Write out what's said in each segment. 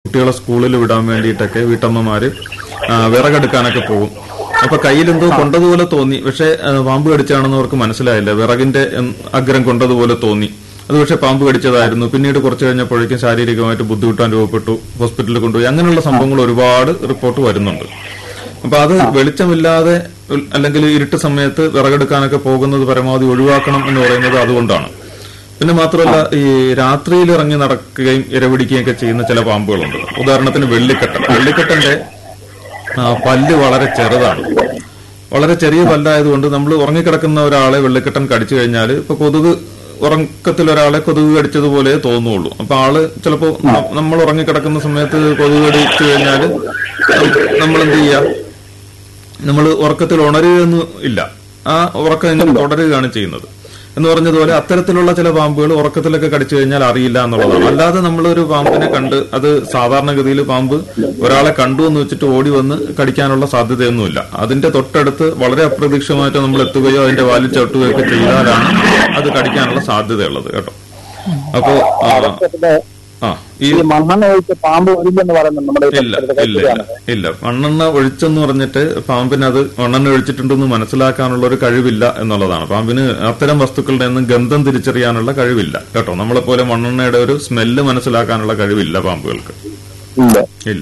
കുട്ടികളെ സ്കൂളിൽ വിടാൻ വേണ്ടിയിട്ടൊക്കെ വീട്ടമ്മമാര് ആ, വിറകെടുക്കാനൊക്കെ പോകും അപ്പൊ കയ്യിലെന്തോ കൊണ്ടതുപോലെ തോന്നി പക്ഷെ ആ, പാമ്പ് കടിച്ചാണെന്ന് അവർക്ക് മനസ്സിലായില്ല വിറകിന്റെ ഉം, അഗ്രം കൊണ്ടതുപോലെ തോന്നി അത് പക്ഷെ പാമ്പ് കടിച്ചതായിരുന്നു പിന്നീട് കുറച്ച് കഴിഞ്ഞപ്പോഴേക്കും ശാരീരികമായിട്ട് ബുദ്ധിമുട്ട് അനുഭവപ്പെട്ടു ഹോസ്പിറ്റലിൽ കൊണ്ടുപോയി അങ്ങനെയുള്ള സംഭവങ്ങൾ ഒരുപാട് റിപ്പോർട്ട് വരുന്നുണ്ട് അപ്പൊ അത് വെളിച്ചമില്ലാതെ ഉൽ- അല്ലെങ്കിൽ ഇരുട്ട് സമയത്ത് വിറകെടുക്കാനൊക്കെ പോകുന്നത് പരമാവധി ഒഴിവാക്കണം എന്ന് പറയുന്നത് അതുകൊണ്ടാണ് പിന്നെ മാത്രമല്ല ഈ രാത്രിയിൽ ഇറങ്ങി നടക്കുകയും ഇരപിടിക്കുകയും ഒക്കെ ചെയ്യുന്ന ചില പാമ്പുകളുണ്ട് ഉദാഹരണത്തിന് വെള്ളിക്കെട്ടൻ വെള്ളിക്കെട്ടന്റെ ആ, പല്ല് വളരെ ചെറുതാണ് വളരെ ചെറിയ പല്ലായതുകൊണ്ട് നമ്മൾ ഉറങ്ങിക്കിടക്കുന്ന ഒരാളെ വെള്ളിക്കെട്ടൻ കടിച്ചു കഴിഞ്ഞാൽ ഇപ്പൊ കൊതുക് ഉറക്കത്തിൽ ഒരാളെ കൊതുക് കടിച്ചതുപോലെ തോന്നുള്ളൂ അപ്പൊ ആള് ചിലപ്പോ ന- നമ്മൾ ഉറങ്ങിക്കിടക്കുന്ന സമയത്ത് കൊതുക് കടിച്ചു കഴിഞ്ഞാൽ നമ്മൾ എന്ത് ചെയ്യാ നമ്മൾ ഉറക്കത്തിൽ ഉണരുകയൊന്നും ഇല്ല ആ ഉറക്കം ഇങ്ങനെ തുടരുകയാണ് ചെയ്യുന്നത് എന്ന് പറഞ്ഞതുപോലെ അത്തരത്തിലുള്ള ചില പാമ്പുകൾ ഉറക്കത്തിലൊക്കെ കടിച്ചു കഴിഞ്ഞാൽ അറിയില്ല എന്നുള്ളതാണ് അല്ലാതെ നമ്മളൊരു പാമ്പിനെ കണ്ട് അത് സാധാരണഗതിയിൽ പാമ്പ് ഒരാളെ കണ്ടു എന്ന് വെച്ചിട്ട് ഓടി വന്ന് കടിക്കാനുള്ള സാധ്യതയൊന്നുമില്ല അതിന്റെ തൊട്ടടുത്ത് വളരെ അപ്രതീക്ഷിതമായിട്ട് നമ്മൾ എത്തുകയോ അതിന്റെ വാലിൽ ചവിട്ടുകയോ ഒക്കെ ചെയ്താലാണ് അത് കടിക്കാനുള്ള സാധ്യതയുള്ളത് കേട്ടോ അപ്പോ ആ, പിന്നെ ആ ഈ ഈ മണ്ണെണ്ണ ഒഴിച്ച് പാമ്പ് ഒഴിഞ്ഞെന്ന് പറയുന്നത് നമ്മുടെ ഈ ഇല്ല പരിസരത്ത് ഇല്ല ഇല്ല ഇല്ല മണ്ണെണ്ണ ഒഴിച്ചെന്ന് പറഞ്ഞിട്ട് പാമ്പിന് അത് മണ്ണെണ്ണ ഒഴിച്ചിട്ടുണ്ടെന്ന് മനസ്സിലാക്കാനുള്ള ഒരു കഴിവില്ല എന്നുള്ളതാണ് പാമ്പിന് അത്തരം വസ്തുക്കളുടെ ഒന്നും ഗന്ധം തിരിച്ചറിയാനുള്ള കഴിവില്ല കേട്ടോ നമ്മളെ പോലെ മണ്ണെണ്ണയുടെ ഒരു സ്മെല്ല് മനസ്സിലാക്കാനുള്ള കഴിവില്ല പാമ്പുകൾക്ക് ഇല്ല ഇല്ല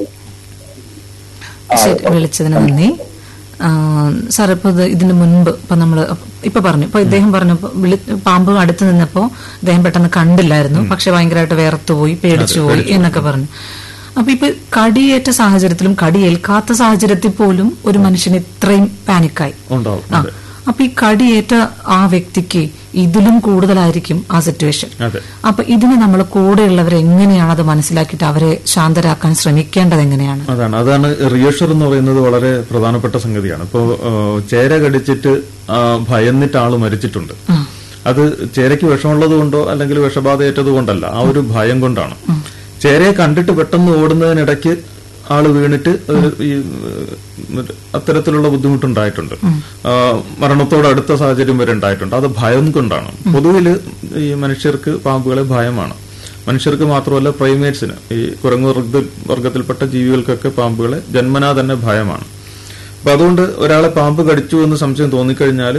ശരി വിളിച്ചതിന് നന്ദി ആ, സാർ ഇപ്പൊ ഇത് ഇതിന് മുൻപ് ഇപ്പൊ നമ്മള് ഇപ്പൊ പറഞ്ഞു ഇപ്പൊ ഇദ്ദേഹം പറഞ്ഞു ഇപ്പൊ വിളി പാമ്പ് അടുത്ത് നിന്നപ്പോ ഇദ്ദേഹം പെട്ടെന്ന് കണ്ടില്ലായിരുന്നു പക്ഷെ ഭയങ്കരമായിട്ട് വേർത്തുപോയി പേടിച്ചു പോയി എന്നൊക്കെ പറഞ്ഞു അപ്പൊ ഇപ്പൊ കടിയേറ്റ സാഹചര്യത്തിലും കടിയേൽക്കാത്ത സാഹചര്യത്തിൽ പോലും ഒരു മനുഷ്യന് ഇത്രയും പാനിക്കായി ഉണ്ടാവും ആ അതെ അപ്പൊ ഈ കടിയേറ്റ ആ വ്യക്തിക്ക് ഇതിലും കൂടുതലായിരിക്കും ആ സിറ്റുവേഷൻ അതെ അപ്പൊ ഇതിന് നമ്മൾ കൂടെയുള്ളവരെ എങ്ങനെയാണ് അത് മനസ്സിലാക്കിയിട്ട് അവരെ ശാന്തരാക്കാൻ ശ്രമിക്കേണ്ടത് എങ്ങനെയാണ് അതാണ് അതാണ് റിയഷർ എന്ന് പറയുന്നത് വളരെ പ്രധാനപ്പെട്ട സംഗതിയാണ് ഇപ്പോ ആ, ചേര കടിച്ചിട്ട് ആ, ഭയന്നിട്ട് ആള് മരിച്ചിട്ടുണ്ട് അത് ചേരയ്ക്ക് വിഷമുള്ളത് കൊണ്ടോ അല്ലെങ്കിൽ വിഷബാധ ഏറ്റത് കൊണ്ടല്ല ആ ഒരു ഭയം കൊണ്ടാണ് ചേരയെ കണ്ടിട്ട് പെട്ടെന്ന് ഓടുന്നതിനിടയ്ക്ക് ആള് വീണിട്ട് ഒരു ഈ ഏഹ്, മറ്റേ അത്തരത്തിലുള്ള ബുദ്ധിമുട്ടുണ്ടായിട്ടുണ്ട് ആ, മരണത്തോട് അടുത്ത സാഹചര്യം വരെ ഉണ്ടായിട്ടുണ്ട് അത് ഭയം കൊണ്ടാണ് പൊതുവില് ഈ മനുഷ്യർക്ക് പാമ്പുകളെ ഭയമാണ് മനുഷ്യർക്ക് മാത്രമല്ല പ്രൈമേറ്റ്സിന് ഈ കുരങ്ങ് വർഗ വർഗത്തിൽപ്പെട്ട ജീവികൾക്കൊക്കെ പാമ്പുകളെ ജന്മനാ തന്നെ ഭയമാണ് അപ്പൊ അതുകൊണ്ട് ഒരാളെ പാമ്പ് കടിച്ചു എന്ന് സംശയം തോന്നിക്കഴിഞ്ഞാൽ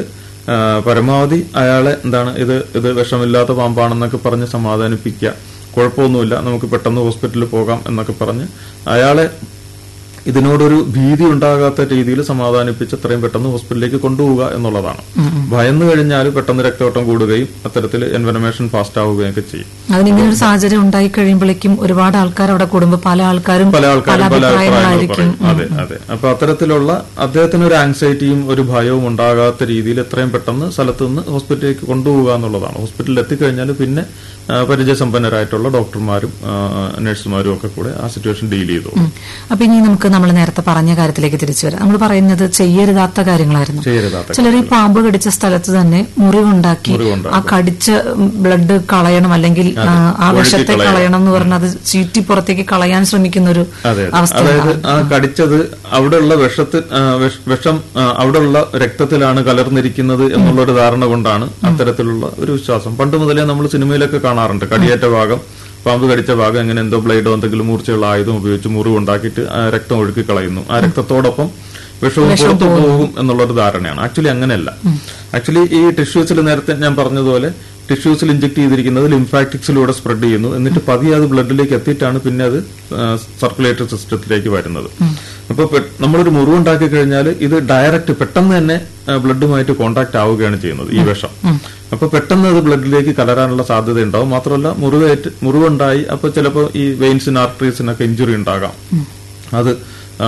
പരമാവധി അയാളെ എന്താണ് ഇത് ഇത് വിഷമില്ലാത്ത പാമ്പാണെന്നൊക്കെ പറഞ്ഞ് സമാധാനിപ്പിക്കുക കുഴപ്പമൊന്നുമില്ല നമുക്ക് പെട്ടെന്ന് ഹോസ്പിറ്റലിൽ പോകാം എന്നൊക്കെ പറഞ്ഞ് അയാളെ ഇതിനോടൊരു ഭീതി ഉണ്ടാകാത്ത രീതിയിൽ സമാധാനിപ്പിച്ച് എത്രയും പെട്ടെന്ന് ഹോസ്പിറ്റലിലേക്ക് കൊണ്ടുപോവുക എന്നുള്ളതാണ് ഭയന്നു കഴിഞ്ഞാൽ പെട്ടെന്ന് രക്തയോട്ടം കൂടുകയും അത്തരത്തിൽ എൻവനമേഷൻ ഫാസ്റ്റ് ആവുകയും ഒക്കെ ചെയ്യും അതിനിങ്ങനെ ഒരു സാഹചര്യം ഉണ്ടായി കഴിയുമ്പോഴേക്കും ഒരുപാട് ആൾക്കാർ അവിടെ കൂടുമ്പോൾ പല ആൾക്കാരും പല ആൾക്കാരും പല അഭിപ്രായങ്ങൾ അഭിപ്രായങ്ങളായിരിക്കും പറയും അതെ അതെ അപ്പൊ അത്തരത്തിലുള്ള അദ്ദേഹത്തിന് ഒരു ആങ്സൈറ്റിയും ഒരു ഭയവും ഉണ്ടാകാത്ത രീതിയിൽ എത്രയും പെട്ടെന്ന് സ്ഥലത്ത് നിന്ന് ഹോസ്പിറ്റലിലേക്ക് കൊണ്ടുപോകുക എന്നുള്ളതാണ് ഹോസ്പിറ്റലിൽ എത്തിക്കഴിഞ്ഞാൽ പിന്നെ ആ, പരിചയസമ്പന്നരായിട്ടുള്ള ഡോക്ടർമാരും ആ, നഴ്സുമാരും ഒക്കെ കൂടെ ആ സിറ്റുവേഷൻ ഡീൽ ചെയ്തു ഉം. അപ്പൊ ഇനി നമുക്ക് നമ്മൾ നേരത്തെ പറഞ്ഞ കാര്യത്തിലേക്ക് തിരിച്ചു വരാം നമ്മൾ പറയുന്നത് ചെയ്യരുതാത്ത കാര്യങ്ങളായിരുന്നു ചെയ്യരുതാത്ത ചിലർ ഈ പാമ്പ് കടിച്ച സ്ഥലത്ത് തന്നെ മുറിവുണ്ടാക്കി മുറിവുണ്ടാക്കും. ആ കടിച്ച ബ്ലഡ് കളയണം അല്ലെങ്കിൽ ആ, ആ ഒഴുക്കി വിഷത്തെ കളയണം. കളയണം എന്ന് പറഞ്ഞ് അത് ചീറ്റി പുറത്തേക്ക് കളയാൻ ശ്രമിക്കുന്ന ഒരു അതെ അവസ്ഥ അതായത് ആ കടിച്ചത് അവിടെയുള്ള വിഷത്തിൽ ആ, വിഷ- വിഷം ആ, അവിടെയുള്ള രക്തത്തിലാണ് കലർന്നിരിക്കുന്നത് എന്നുള്ള ഒരു ധാരണ കൊണ്ടാണ് അത്തരത്തിലുള്ള ഒരു വിശ്വാസം പണ്ട് മുതലേ നമ്മൾ സിനിമയിലൊക്കെ കാണാറുണ്ട് കടിയേറ്റ ഭാഗം പാമ്പ് കടിച്ച ഭാഗം എങ്ങനെ എന്തോ ബ്ലേഡോ എന്തെങ്കിലും മൂർച്ചയുള്ള ആയുധം ഉപയോഗിച്ച് മുറിവ് ഉണ്ടാക്കിയിട്ട് ആ രക്തം ഒഴുക്കി കളയുന്നു ആ രക്തത്തോടൊപ്പം വിഷവും പുറത്തു പോകും എന്നുള്ളൊരു ധാരണയാണ് ആക്ച്വലി അങ്ങനെയല്ല ആക്ച്വലി ഈ ടിഷ്യൂസിൽ നേരത്തെ ഞാൻ പറഞ്ഞതുപോലെ ടിഷ്യൂസിൽ ഇഞ്ചെക്ട് ചെയ്തിരിക്കുന്നത് ലിംഫാറ്റിക്സിലൂടെ സ്പ്രെഡ് ചെയ്യുന്നു എന്നിട്ട് പതിയെ അത് ബ്ലഡിലേക്ക് എത്തിയിട്ടാണ് പിന്നെ അത് സർക്കുലേറ്ററി സിസ്റ്റത്തിലേക്ക് വരുന്നത് അപ്പൊ പെ- നമ്മളൊരു മുറിവുണ്ടാക്കി കഴിഞ്ഞാൽ ഇത് ഡയറക്റ്റ് പെട്ടെന്ന് തന്നെ ബ്ലഡുമായിട്ട് കോണ്ടാക്ട് ആവുകയാണ് ചെയ്യുന്നത് ഈ വിഷം അപ്പൊ പെട്ടെന്ന് അത് ബ്ലഡിലേക്ക് കലരാനുള്ള സാധ്യത ഉണ്ടാവും മാത്രമല്ല മുറിവേറ്റ് മുറിവുണ്ടായി അപ്പൊ ചിലപ്പോൾ ഈ വെയിൻസിന് ആർട്ടറീസിനൊക്കെ ഇഞ്ചുറി ഉണ്ടാകാം അത് ആ,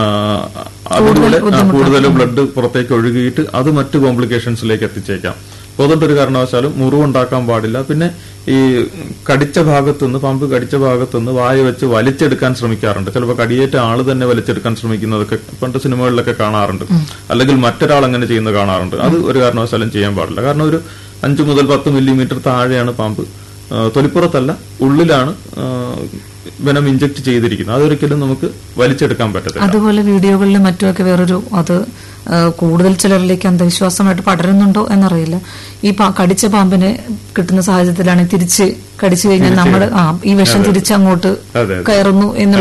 അതിലൂടെ ആ, കൂടുതൽ ബ്ലഡ് പുറത്തേക്ക് ഒഴുകിയിട്ട് അത് മറ്റു കോംപ്ലിക്കേഷൻസിലേക്ക് എത്തിച്ചേക്കാം അപ്പോൾ അതുകൊണ്ട് ഒരു കാരണവശാലും മുറിവുണ്ടാക്കാൻ പാടില്ല പിന്നെ ഈ കടിച്ച ഭാഗത്തുനിന്ന് പമ്പ് കടിച്ച ഭാഗത്തുനിന്ന് വായ വെച്ച് വലിച്ചെടുക്കാൻ ശ്രമിക്കാറുണ്ട് ചിലപ്പോൾ കടിയേറ്റ ആള് തന്നെ വലിച്ചെടുക്കാൻ ശ്രമിക്കുന്നതൊക്കെ പണ്ട് സിനിമകളിലൊക്കെ കാണാറുണ്ട് അല്ലെങ്കിൽ മറ്റൊരാൾ അങ്ങനെ ചെയ്യുന്നത് കാണാറുണ്ട് അത് ഒരു കാരണവശാലും ചെയ്യാൻ പാടില്ല കാരണം ഒരു അഞ്ചു മുതൽ പത്ത് മില്ലിമീറ്റർ താഴെയാണ് പാമ്പ് ആ, തൊലിപ്പുറത്തല്ല ഉള്ളിലാണ് ആ, വെനം ഇഞ്ചക്ട് ചെയ്തിരിക്കുന്നത് അതൊരിക്കലും നമുക്ക് വലിച്ചെടുക്കാൻ പറ്റത്തില്ല അതുപോലെ വീഡിയോകളിലും മറ്റുമൊക്കെ വേറൊരു അത് ആ, കൂടുതൽ ചിലരിലേക്ക് അന്ധവിശ്വാസമായിട്ട് പടരുന്നുണ്ടോ എന്നറിയില്ല ഈ പാ- കടിച്ച പാമ്പിന് കിട്ടുന്ന സാഹചര്യത്തിലാണ് തിരിച്ച് കടിച്ചു കഴിഞ്ഞാൽ നമ്മൾ ആ ഈ വിഷം തിരിച്ച് അങ്ങോട്ട് അതെ, അതെ. കയറുന്നു എന്നുള്ള